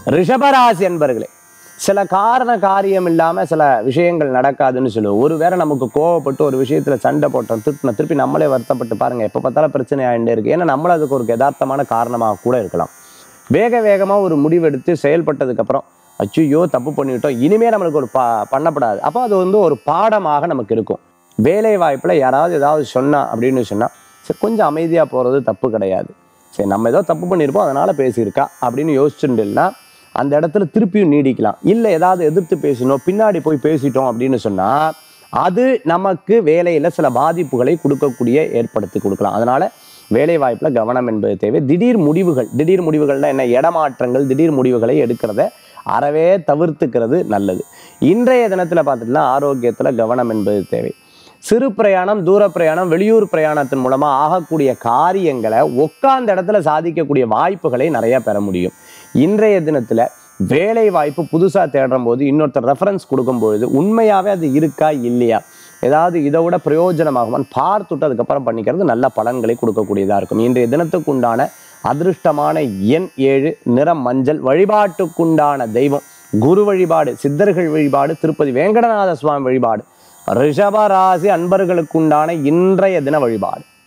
ரிஷபராசி அன்பர்களே சில காரண காரியம் இல்லாம சில விஷயங்கள் நடக்காதுன்னு சொல்லுவோம் ஒருவேளை நமக்கு கோவப்பட்டு ஒரு விஷயத்துல சண்டை போட்டோம் திருப்பின திருப்பி நம்மளே வருத்தப்பட்டு பாருங்க எப்ப பார்த்தாலும் பிரச்சனை ஆகிட்டே இருக்கு ஏன்னா நம்மள அதுக்கு ஒரு யதார்த்தமான காரணமாக கூட இருக்கலாம் வேக வேகமா ஒரு முடிவெடுத்து செயல்பட்டதுக்கு அப்புறம் அச்சுயோ தப்பு பண்ணிவிட்டோம் இனிமே நம்மளுக்கு ஒரு பா பண்ணப்படாது அப்போ அது வந்து ஒரு பாடமாக நமக்கு இருக்கும் வேலை வாய்ப்புல யாராவது ஏதாவது சொன்னா அப்படின்னு சொன்னா சரி கொஞ்சம் அமைதியா போறது தப்பு கிடையாது சரி நம்ம ஏதோ தப்பு பண்ணியிருப்போம் அதனால பேசியிருக்கா அப்படின்னு யோசிச்சுட்டுனா அந்த இடத்துல திருப்பியும் நீடிக்கலாம் இல்லை ஏதாவது எதிர்த்து பேசணும் பின்னாடி போய் பேசிட்டோம் அப்படின்னு சொன்னா அது நமக்கு வேலையில சில பாதிப்புகளை கொடுக்கக்கூடிய ஏற்படுத்தி கொடுக்கலாம் அதனால வேலை வாய்ப்புல கவனம் என்பது தேவை திடீர் முடிவுகள் திடீர் முடிவுகள்னா என்ன இடமாற்றங்கள் திடீர் முடிவுகளை எடுக்கிறத அறவே தவிர்த்துக்கிறது நல்லது இன்றைய தினத்துல பார்த்துட்டுனா ஆரோக்கியத்துல கவனம் என்பது தேவை சிறு பிரயாணம் தூர பிரயாணம் வெளியூர் பிரயாணத்தின் மூலமா ஆகக்கூடிய காரியங்களை உட்கார்ந்த இடத்துல சாதிக்கக்கூடிய வாய்ப்புகளை நிறைய பெற முடியும் இன்றைய தினத்துல வேலை வாய்ப்பு புதுசா தேடும் போது இன்னொருத்தர் ரெஃபரன்ஸ் கொடுக்கும்பொழுது உண்மையாவே அது இருக்கா இல்லையா ஏதாவது இதை விட பிரயோஜனமாகுமான்னு பார்த்துட்டு அதுக்கப்புறம் பண்ணிக்கிறது நல்ல பலன்களை கொடுக்கக்கூடியதா இருக்கும் இன்றைய தினத்துக்கு உண்டான அதிர்ஷ்டமான எண் ஏழு நிறம் மஞ்சள் வழிபாட்டுக்குண்டான தெய்வம் குரு வழிபாடு சித்தர்கள் வழிபாடு திருப்பதி வேங்கடநாத சுவாமி வழிபாடு ரிஷப ராசி அன்பர்களுக்குண்டான இன்றைய தின வழிபாடு